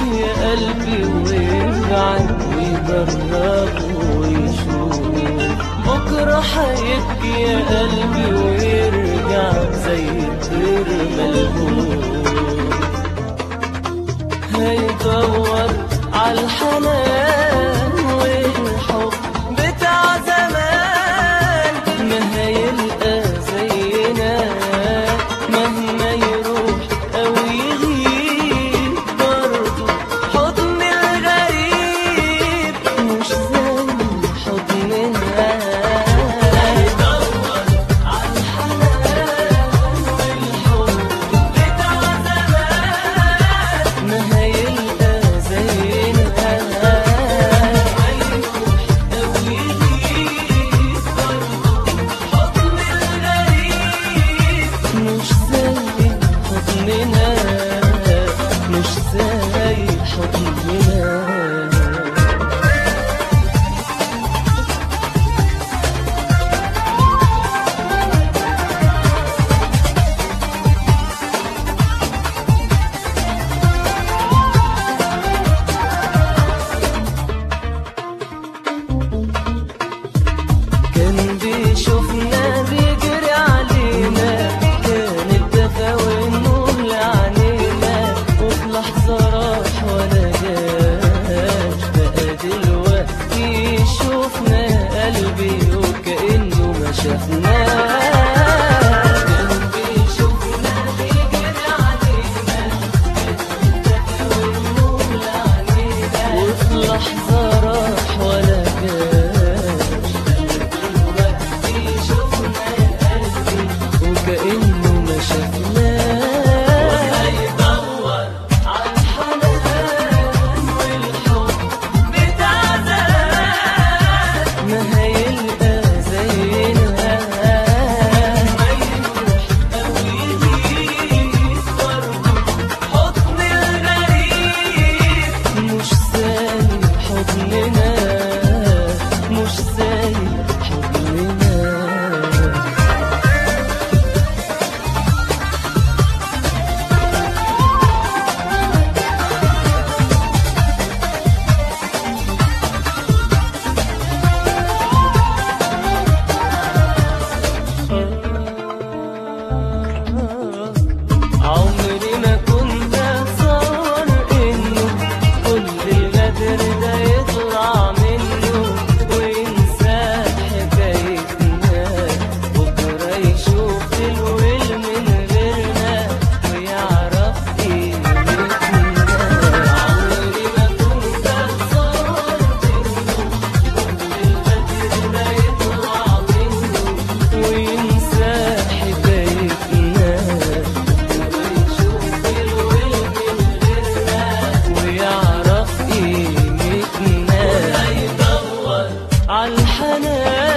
يا قلبي ويرجع ويجرب ويشوف بكرة هيبكي يا قلبي ويرجع زي الطير ملهوف هيدور عالحنان والحب بتاع زمان ما هيلقى زينا مهما يروح أو يغيب برضه حضن الغريب مش زي حضننا هيدور عالحنان والحب بتاع زمان ما هيلقى زينا هيروح أو يغيب برضه حضن الغريب مش زي حضننا مش زي حضننا كان بيشوفنا بيجري علينا كان الدفا والنور لعنينا وفي لحظة راح ولا جاش بقى دلوقتي يشوفنا قلبي وكأنه ما شافناش كان بيشوفنا بيجري علينا كان الدفا والنور لعنينا وفي لحظة راح ولا جاش وكأنه ما شفناه هيدور عالحنان والحب بتاع زمان ما هيلقى زينا ما يروح أو يجيب برضه حضن الغريب مش زي حضننا مش زي حضننا عمري ما كنت اتصور انه كل الغدر ده يطلع منه وينسى حكايتنا بكره يشوف الويل من غيرنا ويعرف قيمتنا عمري ما كنت اتصور انه كل الغدر ده يطلع منه وينسى حكايتنا ويعرف قيمتنا هيدور عالحنان